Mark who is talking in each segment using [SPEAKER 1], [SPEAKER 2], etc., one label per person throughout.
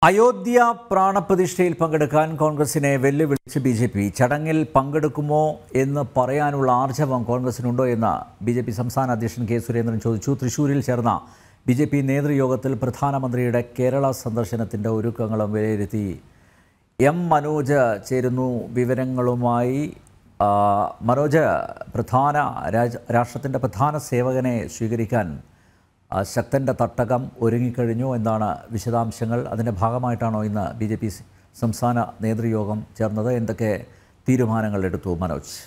[SPEAKER 1] അയോധ്യ പ്രാണപ്രതിഷ്ഠയിൽ പങ്കെടുക്കാൻ കോൺഗ്രസിനെ വെല്ലുവിളിച്ച് ബി ജെ പി ചടങ്ങിൽ പങ്കെടുക്കുമോ എന്ന് പറയാനുള്ള ആർജവം കോൺഗ്രസിനുണ്ടോ എന്ന് ബി ജെ പി സംസ്ഥാന അധ്യക്ഷൻ കെ സുരേന്ദ്രൻ ചോദിച്ചു തൃശൂരിൽ ചേർന്ന ബി ജെ പി നേതൃയോഗത്തിൽ പ്രധാനമന്ത്രിയുടെ കേരള സന്ദർശനത്തിൻ്റെ ഒരുക്കങ്ങളും വിലയിരുത്തി എം മനോജ് ചേരുന്നു വിവരങ്ങളുമായി ആ, മനോജ് പ്രധാന രാജ രാഷ്ട്രത്തിൻ്റെ പ്രധാന സേവകനെ സ്വീകരിക്കാൻ ആ, ശക്തൻ്റെ തട്ടകം ഒരുങ്ങിക്കഴിഞ്ഞു എന്നാണ് വിശദാംശങ്ങൾ അതിൻ്റെ ഭാഗമായിട്ടാണോ ഇന്ന് ബി ജെ പി സംസ്ഥാന നേതൃയോഗം ചേർന്നത് എന്തൊക്കെ തീരുമാനങ്ങൾ എടുത്തു മനോജ്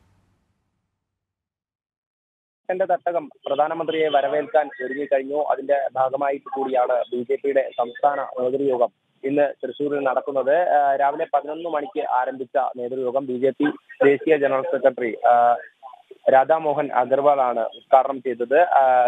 [SPEAKER 2] എന്റെ തട്ടകം പ്രധാനമന്ത്രിയെ വരവേൽക്കാൻ ഒരുങ്ങിക്കഴിഞ്ഞു അതിന്റെ ഭാഗമായിട്ട് കൂടിയാണ് ബി ജെ പിയുടെ സംസ്ഥാന നേതൃയോഗം ഇന്ന് തൃശ്ശൂരിൽ നടക്കുന്നത് ആ, രാവിലെ പതിനൊന്ന് മണിക്ക് ആരംഭിച്ച നേതൃയോഗം ബി ജെ പി ദേശീയ ജനറൽ സെക്രട്ടറി ആ, രാധാമോഹൻ അഗർവാളാണ് ഉദ്ഘാടനം ചെയ്തത്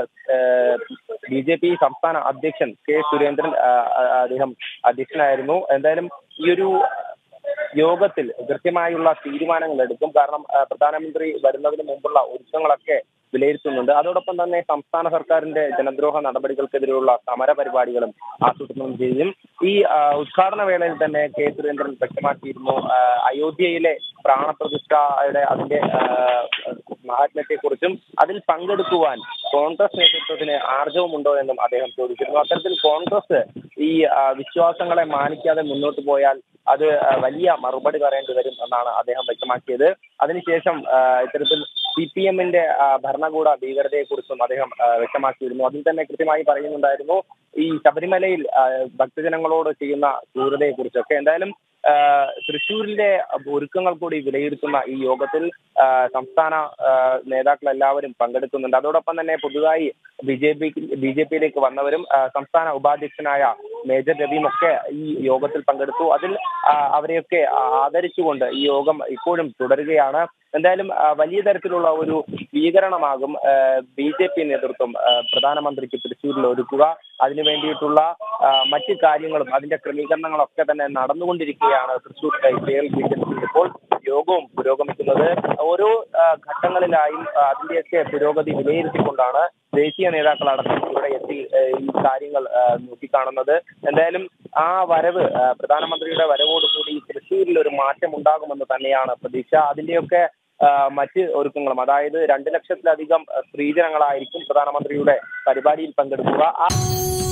[SPEAKER 2] ബി ജെ പി സംസ്ഥാന അധ്യക്ഷൻ കെ സുരേന്ദ്രൻ ആ, ആ, അദ്ദേഹം അധ്യക്ഷനായിരുന്നു എന്തായാലും ഈ ഒരു യോഗത്തിൽ കൃത്യമായുള്ള തീരുമാനങ്ങൾ എടുക്കും കാരണം ആ, പ്രധാനമന്ത്രി വരുന്നതിന് മുമ്പുള്ള ഒരുക്കങ്ങളൊക്കെ വിലയിരുത്തുന്നുണ്ട് അതോടൊപ്പം തന്നെ സംസ്ഥാന സർക്കാരിന്റെ ജനദ്രോഹ നടപടികൾക്കെതിരെയുള്ള സമര പരിപാടികളും ആസൂത്രണം ചെയ്യും ഈ ആ, ഉദ്ഘാടന വേളയിൽ തന്നെ കെ സുരേന്ദ്രൻ വ്യക്തമാക്കിയിരുന്നു ആ, അയോധ്യയിലെ പ്രാണപ്രതിഷ്ഠയുടെ അതിന്റെ മഹാത്മ്യത്തെക്കുറിച്ചും അതിൽ പങ്കെടുക്കുവാൻ കോൺഗ്രസ് നേതൃത്വത്തിന് ആർജവമുണ്ടോ എന്നും അദ്ദേഹം ചോദിച്ചിരുന്നു അത്തരത്തിൽ കോൺഗ്രസ് ഈ ആ, വിശ്വാസങ്ങളെ മാനിക്കാതെ മുന്നോട്ട് പോയാൽ അത് ആ, വലിയ മറുപടി പറയേണ്ടി വരും എന്നാണ് അദ്ദേഹം വ്യക്തമാക്കിയത് അതിനുശേഷം ആ, ഇത്തരത്തിൽ സി പി എമ്മിന്റെ ഭരണകൂട ഭീകരതയെക്കുറിച്ചും അദ്ദേഹം ആ, വ്യക്തമാക്കിയിരുന്നു അതിൽ തന്നെ കൃത്യമായി പറയുന്നുണ്ടായിരുന്നു ഈ ശബരിമലയിൽ ആ, ഭക്തജനങ്ങളോട് ചെയ്യുന്ന ക്രൂരതയെക്കുറിച്ചൊക്കെ എന്തായാലും ആ, തൃശ്ശൂരിലെ ഒരുക്കങ്ങൾ കൂടി വിലയിരുത്തുന്ന ഈ യോഗത്തിൽ ആ, സംസ്ഥാന ആ, നേതാക്കൾ എല്ലാവരും പങ്കെടുക്കുന്നുണ്ട് അതോടൊപ്പം തന്നെ പുതുതായി B J P B J പിയിലേക്ക് വന്നവരും ആ, സംസ്ഥാന ഉപാധ്യക്ഷനായ മേജർ രവിയും ഒക്കെ ഈ യോഗത്തിൽ പങ്കെടുത്തു അതിൽ ആ, അവരെയൊക്കെ ആദരിച്ചുകൊണ്ട് ഈ യോഗം ഇപ്പോഴും തുടരുകയാണ് എന്തായാലും ആ, വലിയ തരത്തിലുള്ള ഒരു സ്വീകരണമാകും ബി ജെ പി നേതൃത്വം ആ, പ്രധാനമന്ത്രിക്ക് തൃശ്ശൂരിൽ ഒരുക്കുക അതിനു വേണ്ടിയിട്ടുള്ള ആ, മറ്റ് കാര്യങ്ങളും അതിന്റെ ക്രമീകരണങ്ങളൊക്കെ തന്നെ നടന്നുകൊണ്ടിരിക്കുകയാണ് Thrissur Kerala B J P ഇപ്പോൾ യോഗവും പുരോഗമിക്കുന്നത് ഓരോ ആ, ഘട്ടങ്ങളിലായും ആ, അതിന്റെയൊക്കെ പുരോഗതി വിലയിരുത്തിക്കൊണ്ടാണ് ദേശീയ നേതാക്കളടക്കം ഇവിടെ എത്തി ആ, ഈ കാര്യങ്ങൾ ആ, നോക്കിക്കാണുന്നത് എന്തായാലും ആ വരവ് ആ, പ്രധാനമന്ത്രിയുടെ വരവോടുകൂടി തൃശ്ശൂരിൽ ഒരു മാറ്റം ഉണ്ടാകുമെന്ന് തന്നെയാണ് പ്രതീക്ഷ അതിന്റെയൊക്കെ ആ, മറ്റ് ഒരുക്കങ്ങളും അതായത് രണ്ട് ലക്ഷത്തിലധികം സ്ത്രീജനങ്ങളായിരിക്കും പ്രധാനമന്ത്രിയുടെ പരിപാടിയിൽ പങ്കെടുക്കുക ആ